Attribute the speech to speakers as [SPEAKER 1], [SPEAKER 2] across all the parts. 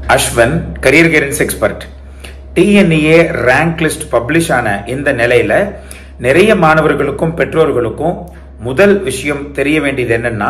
[SPEAKER 1] அஸ்வன் career guidance expert TNEA rank list publish ஆன இந்த நிலையில நிறைய மாணவர்களுக்கும் பெற்றோர்களுக்கும் முதல் விஷயம் தெரிய வேண்டியது என்னன்னா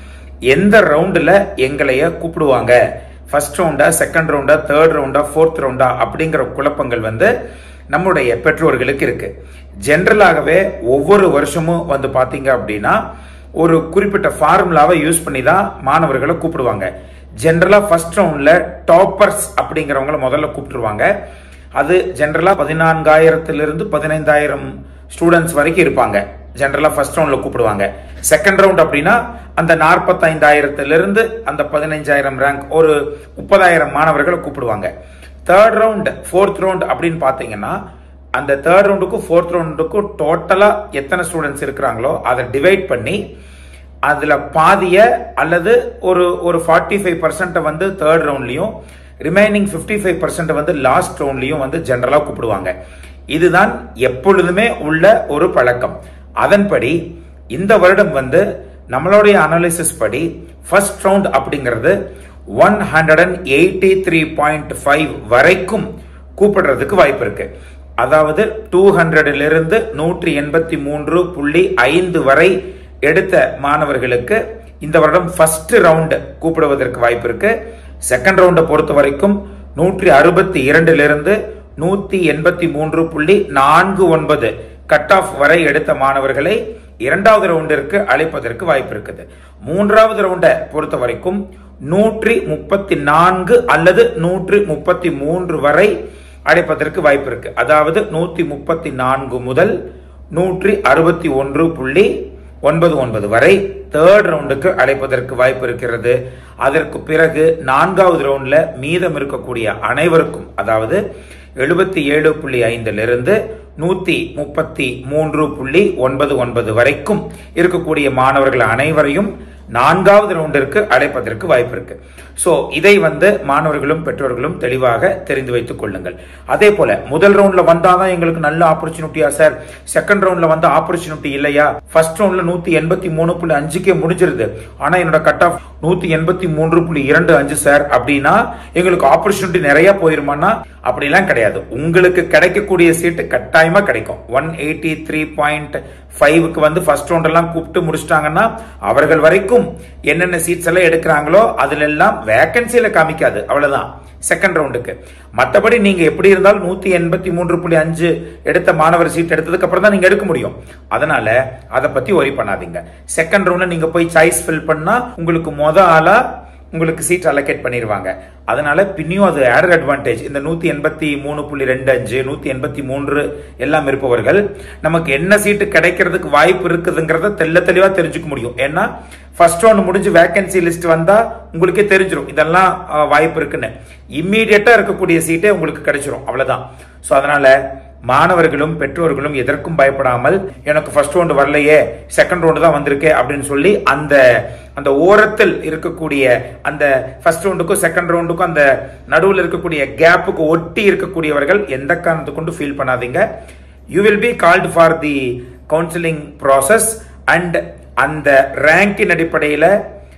[SPEAKER 1] எந்த ரவுண்டுல எங்களைய கூப்பிடுவாங்க ஃபர்ஸ்ட் ரவுண்டா செகண்ட் ரவுண்டா தேர்ட் ரவுண்டா ஃபோர்த் ரவுண்டா அப்படிங்கிற குழப்பங்கள் வந்து நம்முடைய பெற்றோர்களுக்கு இருக்கு ஜென்ரலாகவே ஒவ்வொரு வருஷமும் வந்து பாத்தீங்க அப்படின்னா ஒரு குறிப்பிட்ட ஃபார்முலாவை யூஸ் பண்ணி தான் மாணவர்களை கூப்பிடுவாங்க ஜென்ரலா ஃபர்ஸ்ட் ரவுண்ட்ல டாப்பர்ஸ் அப்படிங்கிறவங்கள முதல்ல கூப்பிட்டுருவாங்க அது ஜென்ரலா பதினான்காயிரத்திலிருந்து பதினைந்தாயிரம் ஸ்டூடெண்ட்ஸ் வரைக்கும் இருப்பாங்க ஜென்ரலா ஃபர்ஸ்ட் ரவுண்ட்ல கூப்பிடுவாங்க செகண்ட் ரவுண்ட் அப்படின்னா அந்த நாற்பத்தைந்தாயிரத்திலிருந்து அந்த பதினைஞ்சாயிரம் ரேங்க் ஒரு முப்பதாயிரம் மாணவர்களை கூப்பிடுவாங்க தேர்ட் ரவுண்ட் ஃபோர்த் ரவுண்ட் அப்படின்னு பாத்தீங்கன்னா அந்த தேர்ட் ரவுண்டுக்கும் ஃபோர்த் ரவுண்டுக்கும் டோட்டலா எத்தனை ஸ்டூடெண்ட்ஸ் இருக்கிறாங்களோ அதை டிவைட் பண்ணி அதுல பாதிய அல்லது ஒரு ஒரு ஃபார்ட்டி ஃபைவ் பர்சன்ட் வந்து தேர்ட் ரவுண்ட்லயும் ரிமைனிங் ஃபிஃப்டி ஃபைவ் பர்சன்ட் வந்து லாஸ்ட் ரவுண்ட்லயும் வந்து ஜென்ரலா கூப்பிடுவாங்க இதுதான் எப்பொழுதுமே உள்ள ஒரு பழக்கம் அதன்படி இந்த வருடம் வந்து நம்மளுடைய அனாலிசிஸ் படி ஃபர்ஸ்ட் ரவுண்ட் அப்படிங்கிறது one hundred and eighty three point five வரைக்கும் கூப்பிடுறதுக்கு வாய்ப்பு இருக்கு அதாவது டூ ஹண்ட்ரட்ல இருந்து நூற்றி எண்பத்தி மூன்று புள்ளி ஐந்து வரை எடுத்த மாணவர்களுக்கு இந்த வருடம் ஃபர்ஸ்ட் ரவுண்ட் கூப்பிடுவதற்கு வாய்ப்பு இருக்கு செகண்ட் ரவுண்டை பொறுத்த வரைக்கும் நூற்றி அறுபத்தி இரண்டுல இருந்து நூத்தி எண்பத்தி மூன்று புள்ளி நான்கு ஒன்பது கட் ஆஃப் வரை எடுத்த மாணவர்களை இரண்டாவது ரவுண்டிற்கு அழைப்பதற்கு வாய்ப்பு இருக்குது மூன்றாவது ரவுண்டை பொறுத்த வரைக்கும் நூற்றி முப்பத்தி நான்கு அல்லது நூற்றி முப்பத்தி மூன்று வரை அழைப்பதற்கு வாய்ப்பு இருக்கு அதாவது நூத்தி முப்பத்தி நான்கு முதல் நூற்றி அறுபத்தி ஒன்று புள்ளி ஒன்பது ஒன்பது வரை தேர்ட் ரவுண்டுக்கு அழைப்பதற்கு வாய்ப்பு இருக்கிறது அதற்கு பிறகு நான்காவது ரவுண்ட்ல மீதம் இருக்கக்கூடிய அனைவருக்கும் அதாவது எழுபத்தி ஏழு புள்ளி ஐந்துல இருந்து நூத்தி முப்பத்தி மூன்று புள்ளி ஒன்பது ஒன்பது வரைக்கும் இருக்கக்கூடிய மாணவர்கள் அனைவரையும் நான்காவது ரவுண்டிற்கு அழைப்பதற்கு வாய்ப்பு இருக்கு சோ இதை வந்து மாணவர்களும் பெற்றோர்களும் தெளிவாக தெரிந்து வைத்துக் கொள்ளுங்கள் அதே போல முதல் ரவுண்ட்ல வந்தாதான் எங்களுக்கு நல்ல ஆப்பர்ச்சுனிட்டியா சார் செகண்ட் ரவுண்ட்ல வந்து ஆப்பர்ச்சுனிட்டி இல்லையா ஃபர்ஸ்ட் ரவுண்ட்ல நூத்தி எண்பத்தி மூணு புள்ளி அஞ்சுக்கே முடிஞ்சிருது ஆனா என்னோட கட் ஆஃப் நூத்தி எண்பத்தி மூன்று புள்ளி இரண்டு அஞ்சு சார் அப்படின்னா எங்களுக்கு ஆப்பர்ச்சுனிட்டி நிறைய போயிருமானா அப்படிலாம் கிடையாது உங்களுக்கு கிடைக்கக்கூடிய சீட்டு கட்டாயமா கிடைக்கும் ஒன் எயிட்டி த்ரீ பாயிண்ட் ஃபைவுக்கு வந்து ஃபர்ஸ்ட் ரவுண்ட் எல்லாம் கூப்பிட்டு முடிச்சிட்டாங்கன்னா அவர்கள் வரைக்கும் என்னென்ன சீட்ஸ் எல்லாம் எடுக்கிறாங்களோ அதுல எல்லாம் வேகன்சியில காமிக்காது அவ்வளவுதான் செகண்ட் ரவுண்டுக்கு மற்றபடி நீங்க எப்படி இருந்தாலும் நூத்தி எண்பத்தி மூன்று புள்ளி அஞ்சு எடுத்த மாணவர் சீட் எடுத்ததுக்கு அப்புறம் தான் நீங்க எடுக்க முடியும் அதனால அதை பத்தி ஒரி பண்ணாதீங்க செகண்ட் ரவுண்ட்ல நீங்க போய் சாய்ஸ் ஃபில் பண்ணா உங்களுக்கு மொத ஆளா உங்களுக்கு சீட் அலோகேட் பண்ணிடுவாங்க அதனால பின்னியும் அது ஆடர் அட்வான்டேஜ் இந்த நூத்தி எண்பத்தி மூணு புள்ளி ரெண்டு அஞ்சு நூத்தி எண்பத்தி மூன்று எல்லாம் இருப்பவர்கள் நமக்கு என்ன சீட்டு கிடைக்கிறதுக்கு வாய்ப்பு இருக்குதுங்கிறத தெல்ல தெளிவா தெரிஞ்சுக்க முடியும் ஏன்னா ஃபர்ஸ்ட் ரவுண்ட் முடிஞ்சு வேகன்சி லிஸ்ட் வந்தா உங்களுக்கே தெரிஞ்சிடும் இதெல்லாம் வாய்ப்பு இருக்குன்னு இம்மீடியட்டா இருக்கக்கூடிய சீட்டே உங்களுக்கு கிடைச்சிரும் அவ்வளவுதான் சோ அதனால மாணவர்களும் பெற்றோர்களும் எதற்கும் பயப்படாமல் எனக்கு ஃபர்ஸ்ட் ரவுண்டு வரலையே செகண்ட் ரவுண்டு தான் வந்திருக்கே அப்படின்னு சொல்லி அந்த அந்த ஓரத்தில் இருக்கக்கூடிய அந்த ஃபர்ஸ்ட் ரவுண்டுக்கும் செகண்ட் ரவுண்டுக்கும் அந்த நடுவில் இருக்கக்கூடிய கேப்புக்கு ஒட்டி இருக்கக்கூடியவர்கள் எந்த காரணத்தை கொண்டு ஃபீல் பண்ணாதீங்க you will be called for the counselling process and அந்த ரேங்கின் அடிப்படையில்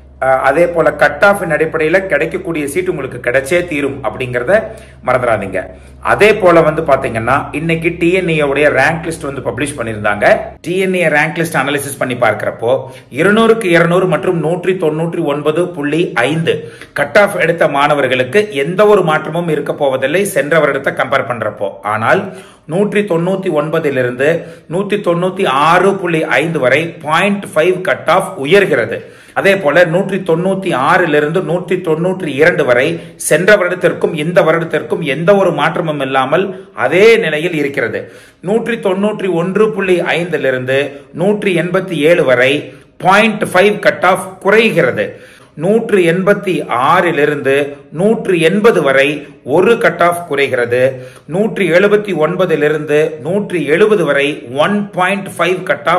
[SPEAKER 1] அதே போல கட் ஆஃப் அடிப்படையில் கிடைக்கக்கூடிய சீட் உங்களுக்கு கிடைச்சே தீரும் அப்படிங்கறத மறந்துடாதீங்க அதே போல வந்து பாத்தீங்கன்னா இன்னைக்கு டிஎன்ஏ உடைய ரேங்க் லிஸ்ட் வந்து பப்ளிஷ் பண்ணியிருந்தாங்க டிஎன்ஏ ரேங்க் லிஸ்ட் அனாலிசிஸ் பண்ணி பார்க்கிறப்போ இருநூறுக்கு இருநூறு மற்றும் நூற்றி தொண்ணூற்றி ஒன்பது புள்ளி ஐந்து கட் ஆஃப் எடுத்த மாணவர்களுக்கு எந்த ஒரு மாற்றமும் இருக்க போவதில்லை சென்ற வருடத்தை கம்பேர் பண்றப்போ ஆனால் நூற்றி தொண்ணூத்தி ஒன்பதிலிருந்து நூத்தி தொண்ணூத்தி ஆறு புள்ளி ஐந்து வரை பாயிண்ட் ஃபைவ் கட் ஆஃப் உயர்கிறது அதே போல நூற்றி தொண்ணூத்தி ஆறிலிருந்து நூற்றி தொண்ணூற்றி இரண்டு வரை சென்ற வருடத்திற்கும் இந்த வருடத்திற்கும் எந்த ஒரு மாற்றமும் இல்லாமல் அதே நிலையில் இருக்கிறது நூற்றி தொண்ணூற்றி ஒன்று புள்ளி ஐந்திலிருந்து நூற்றி எண்பத்தி ஏழு வரை பாயிண்ட் ஃபைவ் கட் ஆஃப் குறைகிறது நூற்று எண்பத்தி ஆறிலிருந்து நூற்று எண்பது வரை ஒரு கட் ஆஃப் குறைகிறது நூற்றி எழுபத்தி ஒன்பதிலிருந்து நூற்றி எழுபது வரை one point five cut off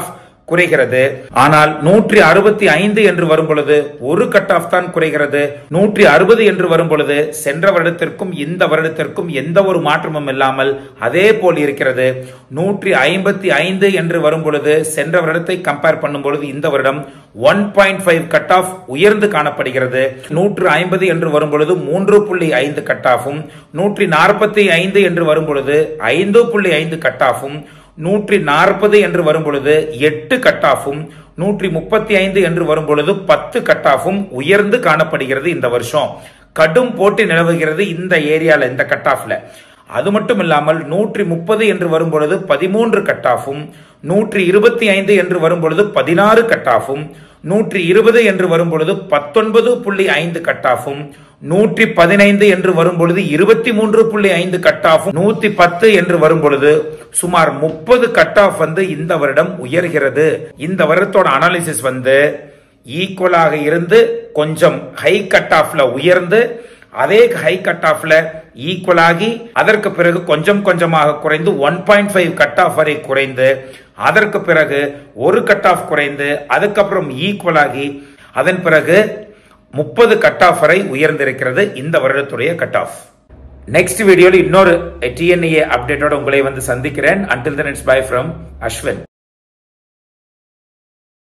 [SPEAKER 1] குறைகிறது ஆனால் நூற்றி அறுபத்தி ஐந்து என்று வரும் பொழுது ஒரு கட் ஆஃப் தான் குறைகிறது நூற்றி அறுபது என்று வரும் பொழுது சென்ற வருடத்திற்கும் இந்த வருடத்திற்கும் எந்த ஒரு மாற்றமும் இல்லாமல் அதே போல் இருக்கிறது நூற்றி ஐம்பத்தி ஐந்து என்று வரும் பொழுது சென்ற வருடத்தை கம்பேர் பண்ணும் பொழுது இந்த வருடம் one point five cut off உயர்ந்து காணப்படுகிறது நூற்று ஐம்பது என்று வரும் பொழுது மூன்று புள்ளி ஐந்து கட் ஆஃபும் நூற்றி நாற்பத்தி ஐந்து என்று வரும் பொழுது ஐந்து புள்ளி ஐந்து கட் ஆஃபும் நூற்றி நாற்பது என்று வரும் பொழுது எட்டு கட் ஆஃபும் நூற்றி முப்பத்தி ஐந்து என்று வரும் பொழுது பத்து கட் ஆஃபும் உயர்ந்து காணப்படுகிறது இந்த வருஷம் கடும் போட்டி நிலவுகிறது இந்த ஏரியால இந்த கட் ஆஃப்ல அது மட்டும் இல்லாமல் நூற்றி முப்பது என்று வரும் பொழுது பதிமூன்று கட் ஆஃபும் நூற்றி இருபத்தி ஐந்து என்று வரும் பொழுது பதினாறு கட் ஆஃபும் நூற்றி இருபது என்று வரும் பொழுது பத்தொன்பது புள்ளி ஐந்து கட் ஆஃபும் நூற்றி பதினைந்து என்று வரும் பொழுது இருபத்தி மூன்று புள்ளி ஐந்து கட் ஆஃப் நூத்தி பத்து என்று வரும் பொழுது சுமார் முப்பது கட் ஆஃப் வந்து இந்த வருடம் உயர்கிறது இந்த வருடத்தோட அனாலிசிஸ் வந்து ஈக்குவலாக இருந்து கொஞ்சம் ஹை கட் ஆஃப்ல உயர்ந்து அதே ஹை கட் ஆஃப்ல ஈக்குவல் ஆகி அதற்கு பிறகு கொஞ்சம் கொஞ்சமாக குறைந்து one point five cut off வரை குறைந்து அதற்கு பிறகு ஒரு கட் ஆஃப் குறைந்து அதுக்கப்புறம் ஈக்குவல் ஆகி அதன் பிறகு முப்பது கட் ஆஃப் வரை உயர்ந்திருக்கிறது இந்த வருடத்துடைய கட் ஆஃப் நெக்ஸ்ட் வீடியோல இன்னொரு டிஎன்ஏ அப்டேட்டோட உங்களை வந்து சந்திக்கிறேன் until then it's bye from Ashwin